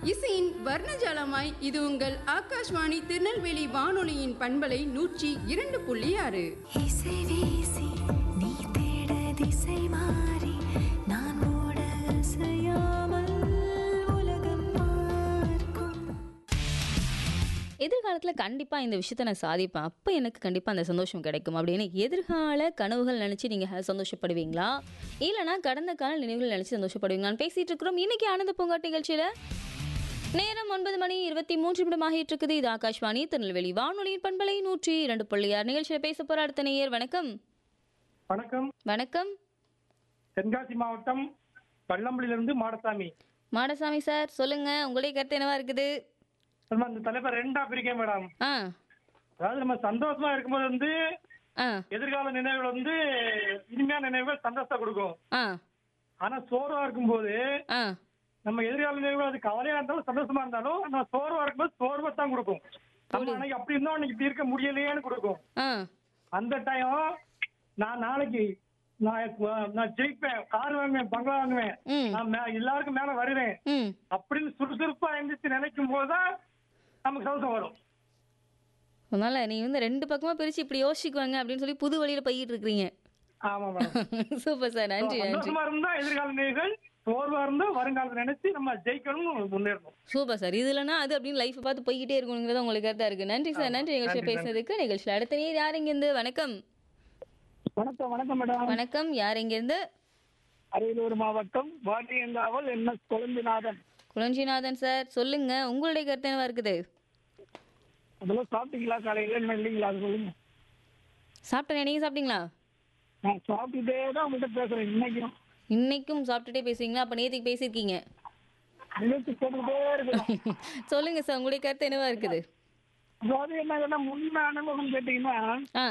இசையின் வர்ணஜாலமாய் இது உங்கள் ஆகாஷ்வாணி திருநெல்வேலி வானொலியின் பண்பலை நூற்றி இரண்டு புள்ளி ஆறு இசை வீசி நீ தேட திசை மாறி நான் ஓட அசையாமல் உலகம் பார்க்கும் எதிர்காலத்தில் கண்டிப்பாக இந்த விஷயத்த நான் சாதிப்பேன் அப்போ எனக்கு கண்டிப்பாக அந்த சந்தோஷம் கிடைக்கும் அப்படின்னு எதிர்கால கனவுகள் நினச்சி நீங்கள் சந்தோஷப்படுவீங்களா இல்லைனா கடந்த கால நினைவுகள் நினச்சி சந்தோஷப்படுவீங்களான்னு பேசிகிட்டு இருக்கிறோம் இன்னைக்கு ஆனந்த பூங்காட்டு நிகழ்ச்சியில் நேரம் ஒன்பது மணி இருபத்தி மூன்று நிமிடம் ஆகிட்டு இருக்குது இது ஆகாஷ்வாணி திருநெல்வேலி வானொலியின் பண்பலை நூற்றி இரண்டு புள்ளியார் நிகழ்ச்சியில் பேச போகிற அடுத்த நேயர் வணக்கம் வணக்கம் வணக்கம் தென்காசி மாவட்டம் பள்ளம்பள்ளியிலிருந்து மாடசாமி மாடசாமி சார் சொல்லுங்க உங்களுடைய கருத்து என்னவா இருக்குது நம்ம இந்த தலைப்பை ரெண்டா பிரிக்கேன் மேடம் ஆ அதாவது நம்ம சந்தோஷமா இருக்கும்போது வந்து ஆ எதிர்கால நினைவுகள் வந்து இனிமையான நினைவுகள் சந்தோஷத்தை கொடுக்கும் ஆ ஆனா சோர்வா இருக்கும்போது ஆ நம்ம எதிர்கால நினைவுகள் அது கவலையா இருந்தாலும் சந்தோஷமா இருந்தாலும் நம்ம சோர்வா இருக்கும்போது சோர்வை தான் கொடுக்கும் நம்ம அன்னைக்கு அப்படி இருந்தோம் அன்னைக்கு இப்படி இருக்க முடியலையேன்னு கொடுக்கும் ஆ அந்த டைம் நான் நாளைக்கு நான் இப்ப- நான் ஜெயிப்பேன் கார் வாங்குவேன் பங்களா வாங்குவேன் ம் நான் மே- எல்லாருக்கும் மேல வருவேன் ம் அப்படின்னு சுறுசுறுப்பா எந்திரிச்சு நினைக்கும் போதுதான் நமக்கு சந்தோஷம் வரும் அதனால நீ வந்து ரெண்டு பக்கமா பிரிச்சு இப்படி யோசிக்குவாங்க அப்படின்னு சொல்லி புது வழியில போயிட்டு இருக்கிறீங்க ஆமா மேடம் சூப்பர் சார் நன்றி நன்றி சந்தோஷமா இருந்தா எதிர்கால நினைவுகள் சோர்வா இருந்தா வருங்காலத்தை நினைச்சு நம்ம ஜெயிக்கணும் முன்னேறணும் சூப்பர் சார் இது இல்லைன்னா அது அப்படின்னு லைஃப் பார்த்து போய்கிட்டே இருக்கணுங்கிறத உங்களுக்கு கருத்தா இருக்கு நன்றி சார் நன்றி நிகழ்ச்சியில் பேசுனதுக்கு நிகழ்ச்சியில் அடுத்த நீர் யார் இங்கேருந்து வணக்கம் வணக்கம் வணக்கம் மேடம் வணக்கம் யார் இங்கேருந்து அரியலூர் மாவட்டம் வாட்டியங்காவல் N S Kozhumbinathan Kulanjinathan sir சொல்லுங்க உங்களுடைய கருத்து என்னவா இருக்குது அதெல்லாம் சாப்பிட்டீங்களா காலையில என்ன இல்லைங்களா அது சொல்லுங்க சாப்பிட்டேன் நீங்க சாப்பிட்டீங்களா நான் சாப்பிட்டுட்டே தான் உங்கள்கிட்ட பேசுறேன் இன்னைக்கும் இன்னைக்கும் சாப்பிட்டுட்டே பேசுவீங்களா அப்போ நேற்றுக்கு பேசியிருக்கீங்க நிகழ்ச்சி கேட்டுக்கிட்டே இருக்கிறோம் சொல்லுங்க சார் உங்களுடைய கருத்து என்னவா இருக்குது அதாவது என்ன முன்ன அனுபவம் கேட்டீங்கன்னா ஆ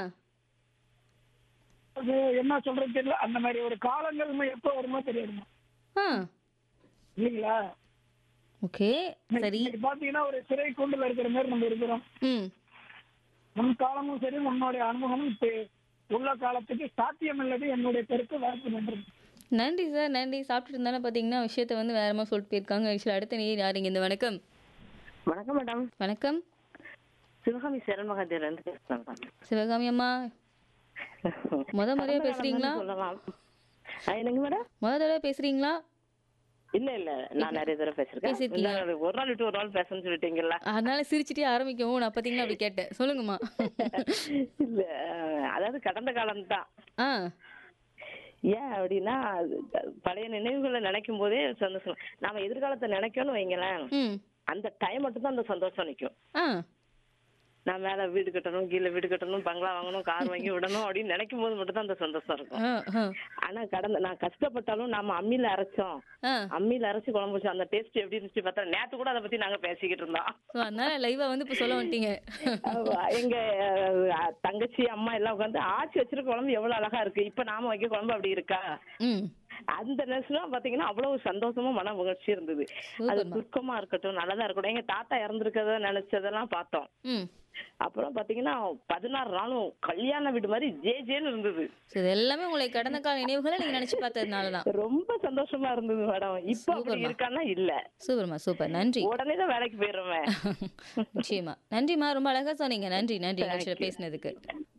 அது என்ன சொல்றது தெரியல அந்த மாதிரி ஒரு காலங்கள் எப்போ வருமோ தெரியாதுமா ஆ இல்லைங்களா ஓகே சரி இன்னைக்கு பாத்தீங்கன்னா ஒரு சிறை கூண்டுல இருக்கிற மாதிரி நம்ம இருக்கிறோம் ம் முன் காலமும் சரி உன்னுடைய அனுபவமும் இப்ப உள்ள காலத்துக்கு சாத்தியம் இல்லது என்னுடைய கருத்து வாய்ப்பு நன்றி நன்றி சார் நன்றி சாப்பிட்டுட்டு இருந்தாலும் பார்த்தீங்கன்னா விஷயத்தை வந்து வேற மாதிரி சொல்லிட்டு போயிருக்காங்க ஆக்சுவலி அடுத்த நீர் யாருங்க இந்த வணக்கம் வணக்கம் மேடம் வணக்கம் சிவகாமி சரண் மகாதேவில இருந்து பேசுறேன் மேடம் சிவகாமி அம்மா முத முறையா கடந்த பேசுறீங்களா காலம் சொல்லலாம் ஆ, என்னங்க மேடம் முத தடவை பேசுறீங்களா இல்ல இல்ல நான் நிறைய தடவை பேசிருக்கேன் பேசிருக்கீங்க. இந்த நாள் ஒரு நாள் விட்டு ஒரு நாள் பேசணும்னு சொல்லிட்டீங்கல்ல அதனால சிரிச்சிட்டே ஆரம்பிக்கவும் நான் பார்த்தீங்கன்னா அப்படி கேட்டேன் சொல்லுங்கம்மா இல்ல அதாவது கடந்த காலம் தான் ஆ ஏன் அப்படின்னா அது பழைய நினைவுகளை நினைக்கும் போதே சந்தோஷம் நாம எதிர்காலத்தை நினைக்கணும்னு வைங்களேன் ம் அந்த டைம் மட்டும் தான் அந்த சந்தோஷம் நிக்கும் ஆ நான் மேல வீடு கட்டணும் கீழே வீடு கட்டணும் பங்களா வாங்கணும் கார் வாங்கி விடணும் அப்படின்னு நினைக்கும் போது மட்டும் தான் அந்த சந்தோஷம் இருக்கும் ஆ ஆ ஆனா கடந்த நான் கஷ்டப்பட்டாலும் நாம அம்மியில அரைச்சோம் ஆ அம்மியில அரைச்சு குழம்பு வச்சோம் அந்த டேஸ்ட் எப்படி இருந்துச்சு பார்த்தா நேத்து கூட அதை பத்தி நாங்க பேசிக்கிட்டு இருந்தோம் ஸோ அதனால லைவா வந்து இப்போ சொல்ல வந்துட்டீங்க ஆமா, எங்க அஹ், தங்கச்சி அம்மா எல்லாம் உட்காந்து ஆச்சி வச்சிருக்க குழம்பு எவ்வளவு அழகா இருக்கு இப்ப நாம வைக்க குழம்பு அப்படி இருக்கா ம் அந்த நேரத்துல பாத்தீங்கன்னா அவ்வளவு சந்தோஷமா மன மகிழ்ச்சி இருந்தது அது சூப்பர்மா. துர்க்கமா இருக்கட்டும் நல்லதா இருக்கட்டும் எங்க தாத்தா இறந்திருக்கத நினைச்சதெல்லாம் பார்த்தோம் ம் அப்புறம் பாத்தீங்கன்னா பதினாறு நாளும் கல்யாண வீடு மாதிரி ஜே ஜேன்னு இருந்தது ஸோ இது எல்லாமே உங்களை கடந்த கால நினைவுகளை நீங்க நினைச்சு பார்த்ததுனால தான் ரொம்ப சந்தோஷமா இருந்தது மேடம் இப்ப அப்படி சூப்பர்மா. இருக்கான்னா இல்ல சூப்பர்மா சூப்பர் நன்றி உடனே தான் வேலைக்கு போயிடுறேன் நிச்சயமா நன்றிம்மா ரொம்ப அழகா சொன்னீங்க நன்றி நன்றி நிகழ்ச்சியில் பேசினதுக்கு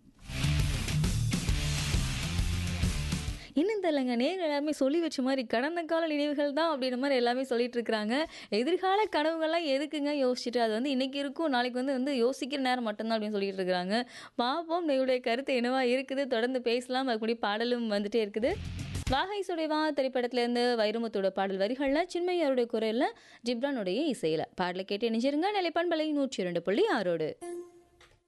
இன்னும் தெரியலங்க நேர்கள் எல்லாமே சொல்லி வச்ச மாதிரி கடந்த கால நினைவுகள் தான் அப்படின்ற மாதிரி எல்லாமே சொல்லிட்டு இருக்கிறாங்க எதிர்கால கனவுகள்லாம் எதுக்குங்க யோசிச்சுட்டு அது வந்து இன்னைக்கு இருக்கும் நாளைக்கு வந்து வந்து யோசிக்கிற நேரம் மட்டும்தான் அப்படின்னு சொல்லிட்டு இருக்கிறாங்க பாப்போம் உங்களுடைய கருத்து என்னவா இருக்குது தொடர்ந்து பேசலாம் அதுக்குடி பாடலும் வந்துட்டே இருக்குது வாகை சுடைவா திரைப்படத்திலேருந்து வைரமுத்தோட பாடல் வரிகளில் சின்மையாருடைய குரலில் ஜிப்ரானுடைய இசையில் பாடலை கேட்டு இணைஞ்சிருங்க நிலைப்பண்பலை நூற்றி இரண்டு புள்ளி ஆறோடு